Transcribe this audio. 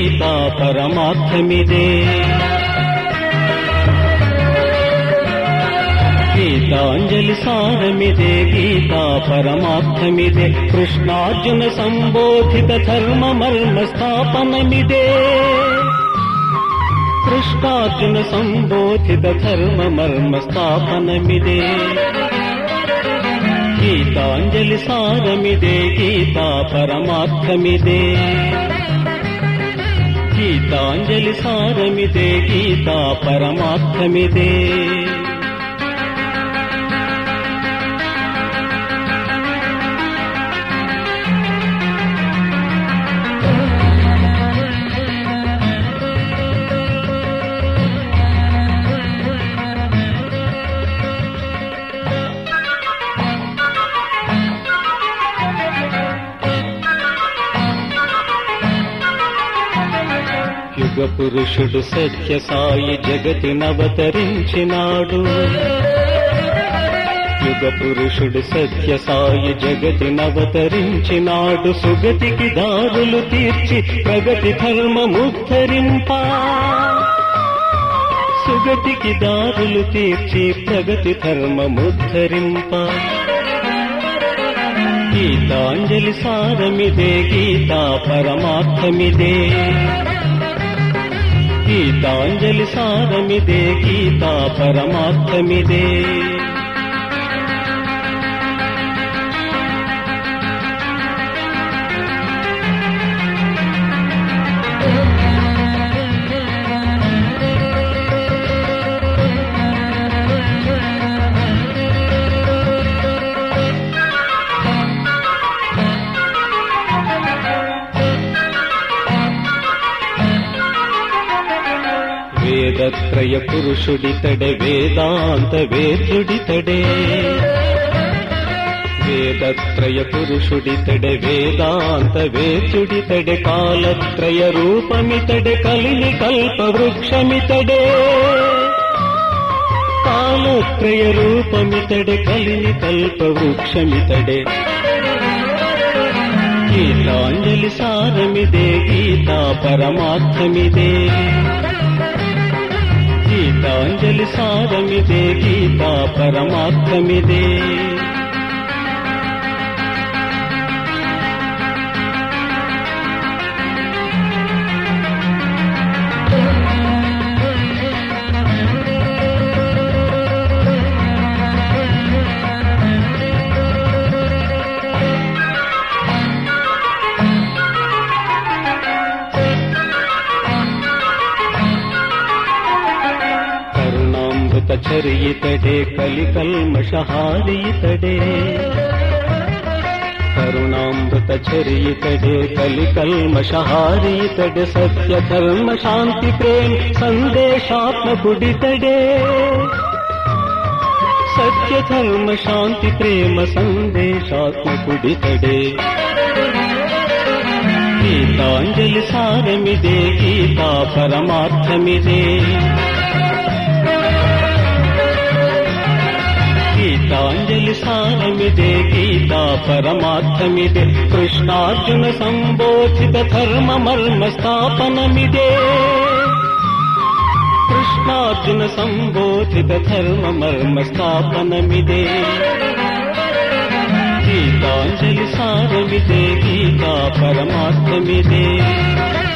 గీతా పరమార్థమిదే గీతాంజలి సారమిదే గీతా పరమార్థమిదే కృష్ణార్జున సంబోధిత ధర్మ మర్మ స్థాపనమిదే కృష్ణార్జున సంబోధిత ధర్మ మర్మ స్థాపనమిదే గీతాంజలి సారమిదే గీతా పరమార్థమిదే గీతాంజలి సారమిదే గీతా పరమార్థమిదే యుగ పురుషుడు సత్య సాయి జగతి నవతరించినాడు యుగ పురుషుడు సత్య సాయి జగతి నవతరించినాడు సుగతికి దారులు తీర్చి ప్రగతి ధర్మముద్ధరింప సుగతికి దారులు తీర్చి ప్రగతి ధర్మముద్ధరింప గీతాంజలి సారమిదే గీతా పరమార్థమిదే గీతాంజలి సారమిదే గీతా పరమార్థమిదే వేదత్రయ పురుషుడితడే వేదాంత వేద్యుడితడే వేదత్రయ పురుషుడితడే వేదాంత వేద్యుడితడే కాలత్రయ రూపమితడే కలిని కల్ప వృక్షమితడే కాలత్రయ రూపమితడే కలిని కల్ప వృక్షమితడే గీతాంజలి సారమిదే గీతా పరమార్థమిదే గీతాంజలి సారమిదే గీతా పరమార్థమిదే కరుణామృత చరియితడే కలి కల్మషహారీతడే కరుణామృత చరియితడే కలి కల్మషహారీతడే సత్య ధర్మ శాంతి ప్రేమ సందేశాత్మకుడితడే సత్య ధర్మ శాంతి ప్రేమ సందేశాత్మకుడితడే గీతాంజలి సారమిదే గీతా పరమార్థమిదే గీతాంజలి సారమిదే గీతా పరమార్థమిదే కృష్ణార్జున సంబోధిత ధర్మ మర్మ స్థాపనమిదే కృష్ణార్జున సంబోధిత ధర్మ మర్మ స్థాపనమిదే గీతాంజలి సారమిదే గీతా పరమార్థమిదే